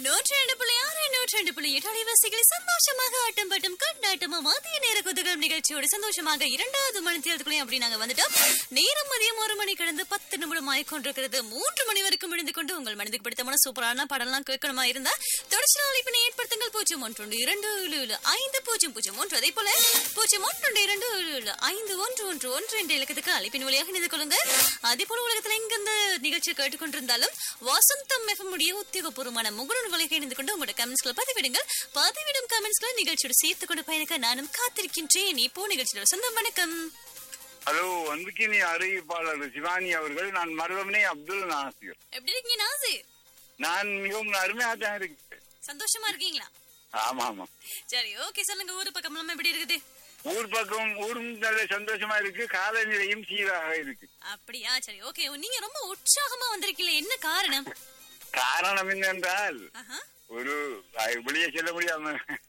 நூற்றி ரெண்டு புள்ளி ஆறு நூற்றி ரெண்டு புள்ளி எட்டு அலைவாசிகளை சந்தோஷமாக ஆட்டம் பாட்டம் கொண்டாட்டமா மதிய நேர குதகம் நிகழ்ச்சியோடு சந்தோஷமாக இரண்டாவது மணி தேர்தலுக்குள்ளே அப்படி நாங்க வந்துட்டோம் நேரம் மதியம் ஒரு மணி கடந்து பத்து நிமிடம் ஆயிக்கொண்டிருக்கிறது மூன்று மணி வரைக்கும் இணைந்து கொண்டு உங்கள் மனதுக்கு பிடித்தமான சூப்பரான படம்லாம் கேட்கணுமா இருந்தா தொடர்ச்சி அழைப்பினை ஏற்படுத்துங்கள் பூஜ்ஜியம் ஒன்று இரண்டு ஏழு ஏழு ஐந்து பூஜ்ஜியம் பூஜ்ஜியம் ஒன்று அதே போல பூஜ்ஜியம் ஒன்று இரண்டு ஏழு ஏழு ஐந்து ஒன்று ஒன்று ஒன்று என்ற இலக்கத்துக்கு அழைப்பின் வழியாக இணைந்து கொள்ளுங்க அதே போல உலகத்துல எங்க இந்த நிகழ்ச்சியை கேட்டுக்கொண்டிருந்தாலும் வசந்தம் எஃப்எம் உடைய உத்தியோகபூர்வமான முகநூல் வலையை இணைந்து கொண்டு உங்களோட கமெண்ட்ஸ்களை பதிவிடுங்கள் பதிவிடும் கமெண்ட்ஸ்களை நிகழ்ச்சியோட சேர்த்து கொண்டு பயணிக்க நானும் காத்திருக்கின்றேன் இப்போ நிகழ்ச்சியோட சொந்தம் வணக்கம் ஹலோ அன்புக்கினி அறிவிப்பாளர் சிவானி அவர்கள் நான் மருதமனை அப்துல் நாசிர் எப்படி இருக்கீங்க நாசிர் நான் மிகவும் அருமையாக தான் இருக்கேன் சந்தோஷமா இருக்கீங்களா ஆமா ஆமா சரி ஓகே சொல்லுங்க ஊரு பக்கம் எல்லாம் எப்படி இருக்குது ஊர் பக்கம் ஊரும் நல்ல சந்தோஷமா இருக்கு காலநிலையும் சீராக இருக்கு அப்படியா சரி ஓகே நீங்க ரொம்ப உற்சாகமா வந்திருக்கீங்க என்ன காரணம் காரணம் என்னென்றால் ஆஹா. ஒரு அஹ், வெளியே செல்ல முடியாம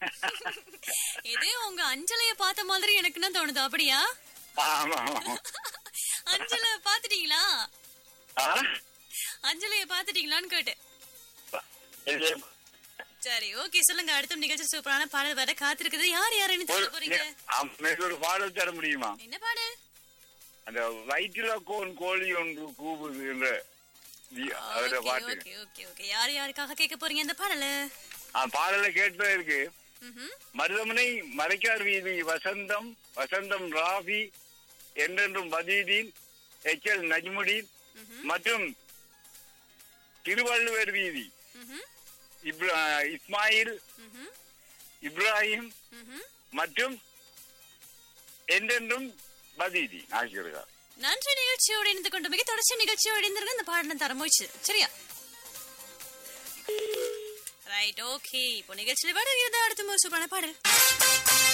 இது உங்க அஞ்சலைய பார்த்த மாதிரி எனக்கு தான் தோணுது அப்படியா ஆமா ஆமா அஞ்சல பாத்துட்டீங்களா ஆ? அஞ்சலைய பாத்துட்டீங்களான்னு கேட்டேன் இது சரி ஓகே சொல்லுங்க அடுத்த நிகழ்ச்சி சூப்பரான பாடல் வர காத்திருக்குது யார் யாருன்னு சொல்ல ஒரு- போறீங்க ஆம், எனக்கு ஒரு பாடல் தர முடியுமா என்ன பாடல் அந்த வயிற்றுல கோன் கோழி ஒன்று கூவுது என்ற தி- அவரோட ஓகே பாட்டு ஓகே ஓகே ஓகே யார் யாருக்காக கேட்க போறீங்க இந்த பாடல ஆ, பாடலை கேட்பதற்கு ம்ஹும். மருதமனை மறைக்கார் வீதி வசந்தம் வசந்தம் ராஃபி என்றென்றும் பதீதீன் எச் எல் நஜ்முடீன் மற்றும் திருவள்ளுவர் வீதி ம்ஹும். இப்ரா இஸ்மாயில் ம்ஹும். இப்ராஹிம் ம்ஹும். மற்றும் என்றென்றும் பதீதி ஆகியோர்கள் நன்றி நிகழ்ச்சியோடு இணைந்து கொண்டு மிக தொடர்ச்சி நிகழ்ச்சியோடு இணைந்திருங்க இந்த பாடலை தர முயற்சி சரியா ரைட் ஓகே இப்போ நிகழ்ச்சியில் வருகிறது அடுத்த சூப்பரான பாடல்